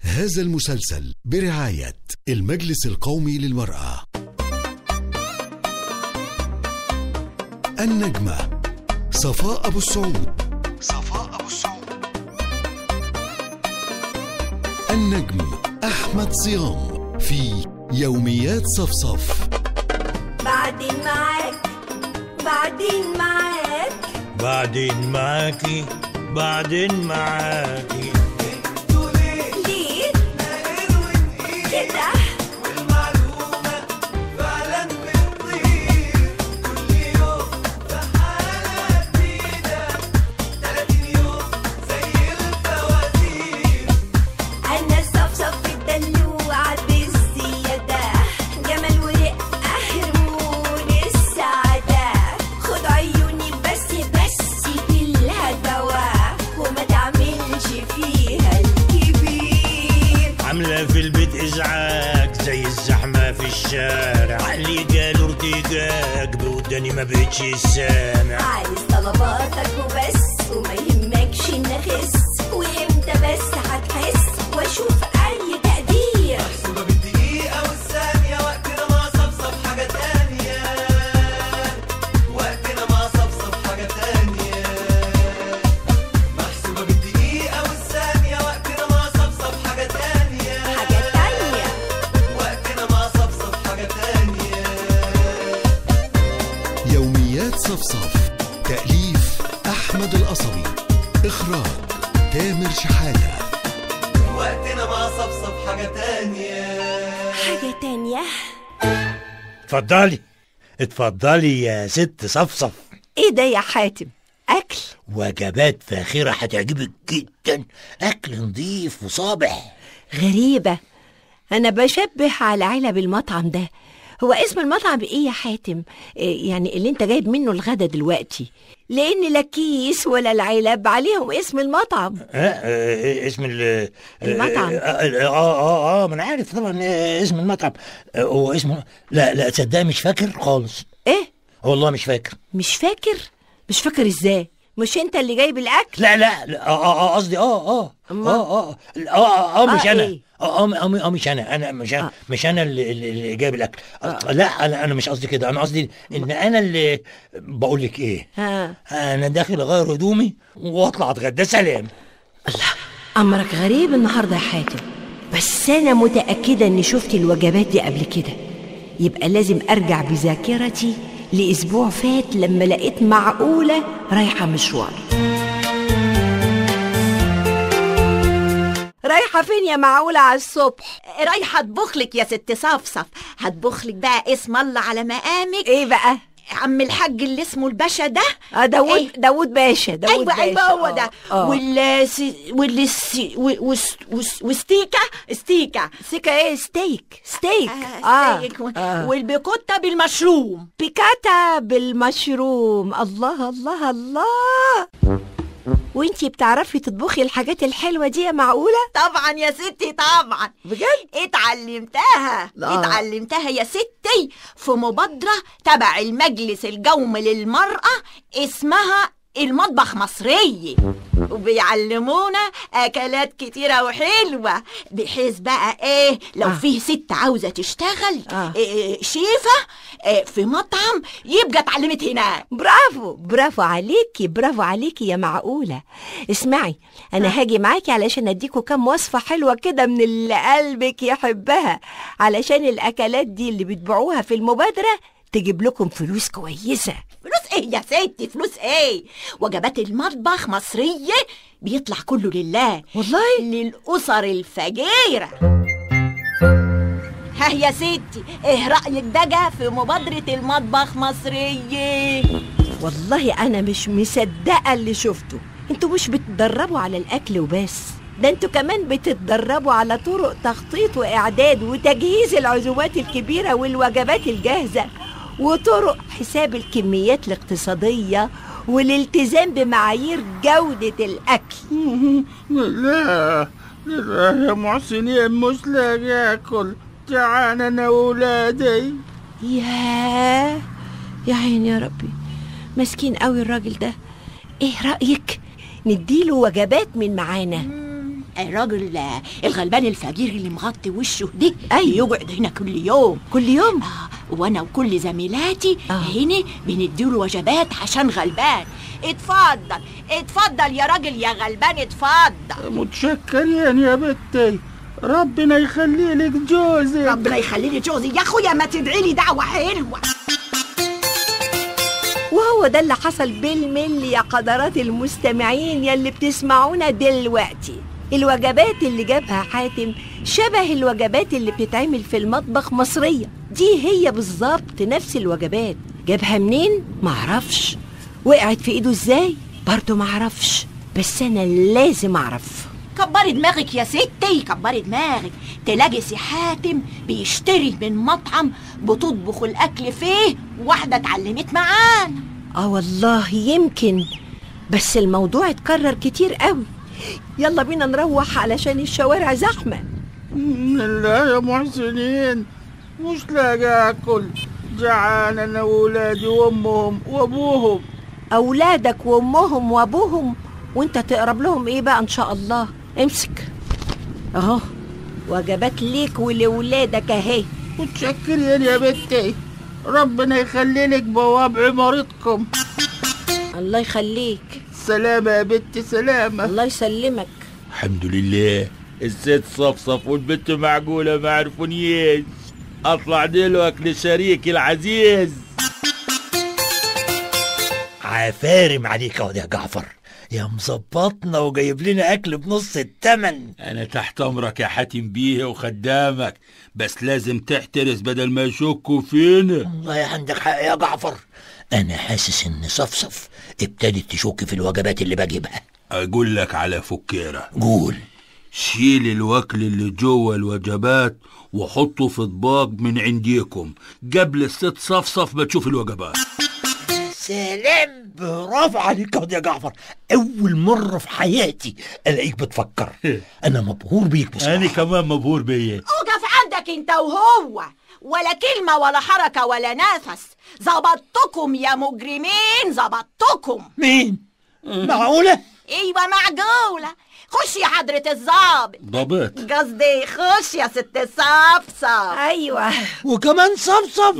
هذا المسلسل برعاية المجلس القومي للمرأة النجمة صفاء أبو السعود صفاء أبو السعود النجم أحمد صيام في يوميات صفصف بعدين معاك بعدين معاك بعدين معاكي بعدين معاكي ليه كده انا صفصف الدلوعة بالزيادة جمال ورقة هرمون السعادة خد عيوني بس بس بالهدوى وما تعملش فيها الكبير عاملة في البيت إزعاج زي الزحمة في الشارع عقلي جاله ارتجاج بوداني ما بقتش سامع عايز طلباتك وبس وما يهمكش نخس وامتى بس هتحس واشوف اي تقدير محسوبة بالدقيقة والثانية وقتنا ما صفصف حاجة تانية وقتنا ما صفصف حاجة تانية محسوبة بالدقيقة والثانية وقتنا ما صفصف حاجة تانية حاجة تانية وقتنا ما صفصف حاجة تانية يوميات صفصف تأليف أحمد القصبي إخراج تامر شحاتة وقتنا ما صفصف حاجة تانية حاجة تانية اتفضلي اتفضلي يا ست صفصف ايه ده يا حاتم اكل وجبات فاخرة هتعجبك جدا أكل نظيف وصابح غريبة أنا بشبه على علب المطعم ده هو اسم المطعم إيه يا حاتم؟ إيه يعني اللي أنت جايب منه الغدا دلوقتي لأن لا كيس ولا العلب عليهم اسم المطعم آه آه اسم ال المطعم. آه آه, آه, آه, آه ما أنا عارف طبعا آه اسم المطعم آه هو اسمه لا لا تصدقني مش فاكر خالص إيه؟ والله مش فاكر مش فاكر؟ مش فاكر إزاي؟ مش أنت اللي جايب الأكل؟ لا لا لا اه اه آه، قصدي اه اه أما؟ اه اه اه اه, آه مش آه، انا إيه؟ اه اه آه، آه، مش انا انا مش انا آه. مش انا اللي, اللي اللي جايب الاكل آه. لا انا انا مش قصدي كده انا قصدي ان انا اللي بقول لك ايه ها انا داخل اغير هدومي واطلع اتغدى سلام أمرك غريب النهاردة يا حاتم بس أنا متأكدة إني شفت الوجبات دي قبل كده يبقى لازم أرجع بذاكرتي لأسبوع فات لما لقيت معقولة رايحة مشوار رايحة فين يا معقولة على الصبح؟ رايحة اطبخ لك يا ست صفصف هطبخ لك بقى اسم الله على مقامك إيه بقى؟ عم الحاج اللي اسمه الباشا ده آه داوود إيه؟ داوود باشا داوود ايوه باشا ايوه هو آه، ده آه. وال وال وس- وس- وستيكا ستيكا سيكا ايه ستيك ستيك آه ستيك و- آه. والبيكوتا بالمشروم بيكاتا بالمشروم الله الله الله وانتي بتعرفي تطبخي الحاجات الحلوة دي يا معقولة؟ طبعا يا ستي طبعا بجد؟ اتعلمتها لا. اتعلمتها يا ستي في مبادرة تبع المجلس القومي للمرأة اسمها المطبخ مصري وبيعلمونا اكلات كتيرة وحلوة بحيث بقى ايه لو آه. فيه ست عاوزة تشتغل آه. إيه شيفة إيه في مطعم يبقى اتعلمت هناك برافو برافو عليكي برافو عليكي يا معقولة اسمعي أنا هاجي معاكي علشان أديكوا كام وصفة حلوة كده من اللي قلبك يحبها علشان الأكلات دي اللي بتبيعوها في المبادرة تجيب لكم فلوس كويسة فلوس ايه يا ستي فلوس ايه وجبات المطبخ مصرية بيطلع كله لله والله للأسر الفقيرة ها يا ستي ايه رأيك بقى في مبادرة المطبخ مصرية والله أنا مش مصدقة اللي شفته انتوا مش بتتدربوا على الأكل وبس ده انتوا كمان بتتدربوا على طرق تخطيط وإعداد وتجهيز العزومات الكبيرة والوجبات الجاهزة وطرق حساب الكميات الاقتصادية والالتزام بمعايير جودة الأكل لا لا يا محسن مش لاقي ياكل جعان انا وولادي ياه يا عيني يا ربي مسكين قوي الراجل ده ايه رأيك نديله وجبات من معانا الراجل آه، الغلبان الفقير اللي مغطي وشه ده أيوة. يقعد هنا كل يوم كل يوم آه وانا وكل زميلاتي آه. هنا بنديله وجبات عشان غلبان اتفضل اتفضل يا راجل يا غلبان اتفضل متشكرين يا بنتي ربنا يخلي لك جوزك ربنا يخليني جوزي يا اخويا ما تدعي لي دعوه حلوه وهو ده اللي حصل بالملي يا قدرات المستمعين يلي بتسمعونا دلوقتي الوجبات اللي جابها حاتم شبه الوجبات اللي بتتعمل في المطبخ مصرية دي هي بالظبط نفس الوجبات جابها منين؟ معرفش وقعت في ايده ازاي؟ برضه معرفش بس انا لازم اعرف كبري دماغك يا ستي كبري دماغك تلاقي سي حاتم بيشتري من مطعم بتطبخ الاكل فيه واحده اتعلمت معانا اه والله يمكن بس الموضوع اتكرر كتير قوي يلا بينا نروح علشان الشوارع زحمه لا يا محسنين مش لاقي اكل جعان انا وولادي وامهم وابوهم أولادك وأمهم وأبوهم وأنت تقرب لهم إيه بقى إن شاء الله امسك أهو وجبات ليك ولولادك أهي متشكرين يا بنتي ربنا يخلي لك بواب عمارتكم الله يخليك سلامة يا بنتي سلامة الله يسلمك الحمد لله الست صفصف والبنت معقولة ما عرفونيش اطلع دلوك لشريكي العزيز عفارم عليك يا جعفر يا مظبطنا وجايب لنا اكل بنص التمن أنا تحت أمرك يا حاتم بيه وخدامك بس لازم تحترس بدل ما يشكوا فينا والله عندك حق يا جعفر انا حاسس ان صفصف ابتدت تشك في الوجبات اللي بجيبها أقول لك على فكيرة قول شيل الوكل اللي جوه الوجبات وحطه في اطباق من عنديكم قبل الست صفصف ما تشوف الوجبات سلام برافو عليك يا جعفر اول مره في حياتي الاقيك بتفكر انا مبهور بيك بصراحه كمان مبهور بيا اوقف عندك انت وهو ولا كلمة ولا حركة ولا نفس ظبطتكم يا مجرمين ظبطتكم مين معقوله ايوه معقولة خش يا حضرة الظابط ضبط قصدي خش يا ست صفصف أيوة وكمان صفصف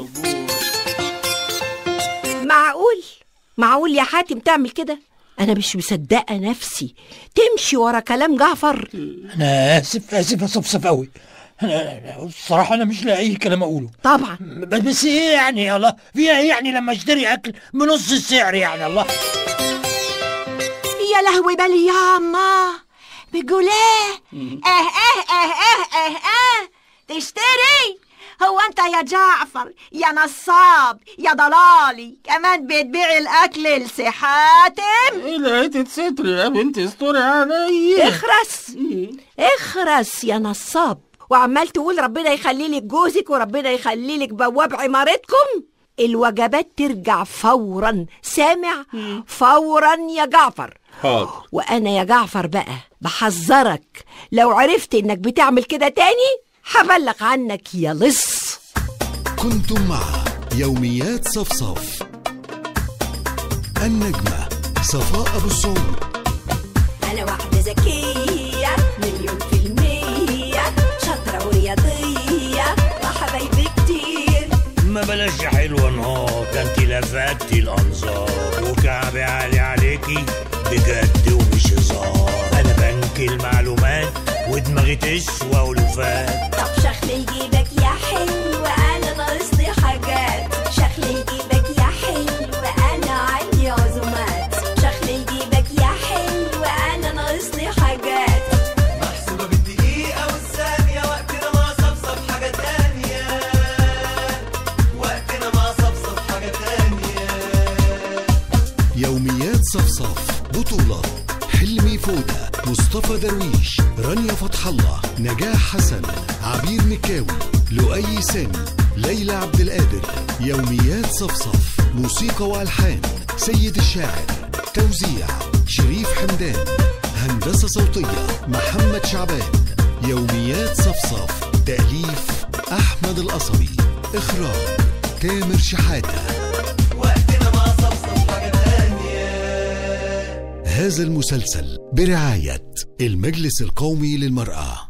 معقول معقول يا حاتم تعمل كده أنا مش مصدقة نفسي تمشي ورا كلام جعفر انا اسف اسف يا صفصف قوي انا الصراحه انا مش لاقي اي كلام اقوله طبعا بس بس ايه يعني يا الله فيها ايه يعني لما اشتري اكل بنص السعر يعني الله يا لهوي بالي ياما بيقول ايه اه اه اه اه اه اه تشتري هو انت يا جعفر يا نصاب يا ضلالي كمان بتبيع الاكل لسي حاتم ايه لقيت ستر يا بنتي استوري عليا اخرس اخرس يا نصاب وعمال تقول ربنا يخلي لك جوزك وربنا يخلي لك بواب عمارتكم الوجبات ترجع فورا سامع فورا يا جعفر حاضر وانا يا جعفر بقى بحذرك لو عرفت انك بتعمل كده تاني هبلغ عنك يا لص كنتم مع يوميات صفصف النجمة صفاء أبو السعود انا واحده ذكيه مليون في الميه شاطره ورياضيه وحبايبي كتير ما بلاش يا حلوة نهار ده انت لفتي الانظار وكعبي عالي عليكي بجد ومش هزار انا بنك المعلومات ودماغي تسوى ولفات طب شخلي يجيبك يا حلو انا ناقصني حاجات شخلي يجيبك يا حلو انا عندي عزومات شخلي يجيبك يا حلو انا ناقصني حاجات محسوبة بالدقيقة والثانية وقتنا مع صفصف حاجة تانية وقتنا مع صفصف حاجة تانية يوميات صفصف بطولة حلمي فودة مصطفى درويش رانيا فتح الله نجاح حسن عبير مكاوي لؤي سامي ليلى عبد القادر يوميات صفصف موسيقى والحان سيد الشاعر توزيع شريف حمدان هندسة صوتية محمد شعبان يوميات صفصف تأليف أحمد القصبي إخراج تامر شحاتة وقتنا مع صفصف حاجة تانية هذا المسلسل برعاية المجلس القومي للمرأة